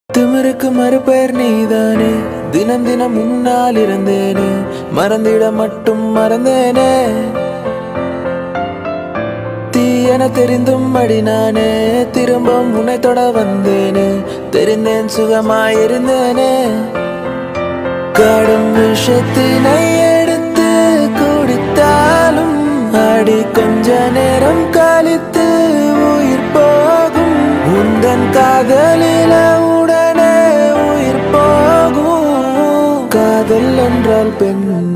திமிருக்கு மறுபெயர் நீதானே தினம் தினம் முன்னால் இருந்தேனே மறந்திட மட்டும் மறந்தேனே தீயென தெரிந்தும் அடி நானே திரும்ப உன்னை தொட வந்தேனே தெரிந்தேன் சுகமாய் இருந்தேனே கடும் விஷத்தினை எடுத்து குடித்தாலும் அடி கொஞ்ச நேரம் கழித்து உயிர் போகும் உந்தன் காதலில உடனே உயிர் போகும் காதல் என்றால் பெண்